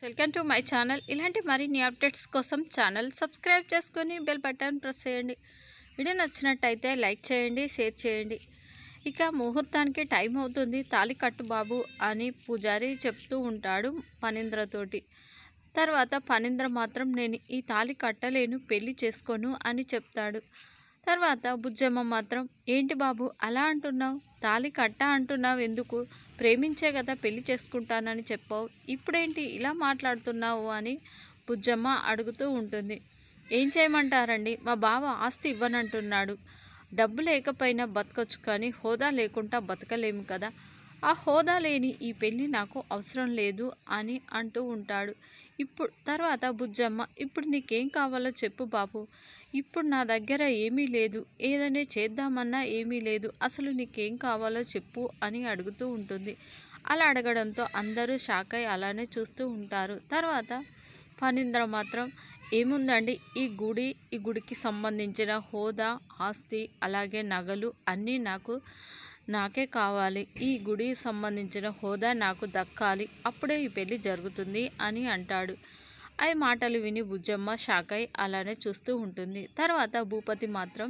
welcome to my channel ఇలాంటి మరిన్ని updates కోసం ఛానల్ సబ్స్క్రైబ్ చేసుకొని బెల్ బటన్ ప్రెస్ చేయండి వీడియో నచ్చినట్టయితే లైక్ చేయండి షేర్ చేయండి ఇక ముహూర్తానికి టైం అవుతుంది తాళి కట్టు బాబు అని పూజారి చెప్తూ ఉంటాడు పనీంద్రతోటి తర్వాత పనీంద్ర మాత్రం నేను ఈ తాళి కట్టలేను పెళ్లి చేసుకోను అని చెప్తాడు తర్వాత బుజ్జమ్మ మాత్రం ఏంటి బాబు అలా అంటున్నావు తాళి కట్ట అంటున్నావు ఎందుకు ప్రేమించే కదా పెళ్లి చేసుకుంటానని చెప్పావు ఇప్పుడేంటి ఇలా మాట్లాడుతున్నావు అని బుజ్జమ్మ అడుగుతూ ఉంటుంది ఏం చేయమంటారండి మా బావ ఆస్తి ఇవ్వనంటున్నాడు డబ్బు లేకపోయినా బతకచ్చు కానీ హోదా లేకుండా బతకలేము కదా ఆ హోదా లేని ఈ పెళ్ళి నాకు అవసరం లేదు అని అంటూ ఉంటాడు ఇప్పుడు తర్వాత బుజ్జమ్మ ఇప్పుడు నీకేం కావాలో చెప్పు బాబు ఇప్పుడు నా దగ్గర ఏమీ లేదు ఏదైనా చేద్దామన్నా ఏమీ లేదు అసలు నీకేం కావాలో చెప్పు అని అడుగుతూ ఉంటుంది అలా అడగడంతో అందరూ షాక్ అయి అలానే చూస్తూ ఉంటారు తర్వాత ఫణీంద్ర మాత్రం ఏముందండి ఈ గుడి ఈ గుడికి సంబంధించిన హోదా ఆస్తి అలాగే నగలు అన్నీ నాకు నాకే కావాలి ఈ గుడికి సంబంధించిన హోదా నాకు దక్కాలి అప్పుడే ఈ పెళ్లి జరుగుతుంది అని అంటాడు ఆ మాటలు విని బుజ్జమ్మ షాక్ అయి అలానే చూస్తూ ఉంటుంది తర్వాత భూపతి మాత్రం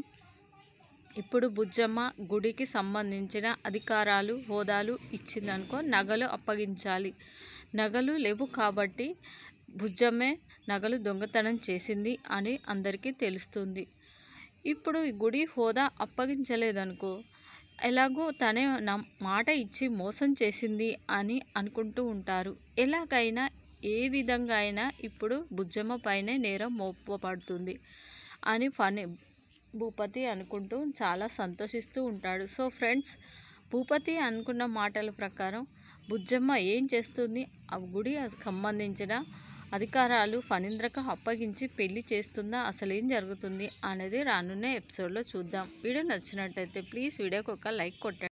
ఇప్పుడు బుజ్జమ్మ గుడికి సంబంధించిన అధికారాలు హోదాలు ఇచ్చిందనుకో నగలు అప్పగించాలి నగలు లేవు కాబట్టి బుజ్జమ్మే నగలు దొంగతనం చేసింది అని అందరికీ తెలుస్తుంది ఇప్పుడు ఈ గుడి హోదా అప్పగించలేదనుకో ఎలాగో తనే నా మాట ఇచ్చి మోసం చేసింది అని అనుకుంటూ ఉంటారు ఎలాగైనా ఏ విధంగా అయినా ఇప్పుడు బుజ్జమ్మ పైనే నేరం మోపబడుతుంది అని ఫని భూపతి అనుకుంటూ చాలా సంతోషిస్తూ ఉంటాడు సో ఫ్రెండ్స్ భూపతి అనుకున్న మాటల ప్రకారం బుజ్జమ్మ ఏం చేస్తుంది ఆ గుడి సంబంధించిన అధికారాలు ఫణీంద్రకు అప్పగించి పెళ్లి చేస్తుందా అసలు ఏం జరుగుతుంది అనేది రానున్న ఎపిసోడ్లో చూద్దాం వీడియో నచ్చినట్టయితే ప్లీజ్ వీడియోకి ఒక లైక్ కొట్టండి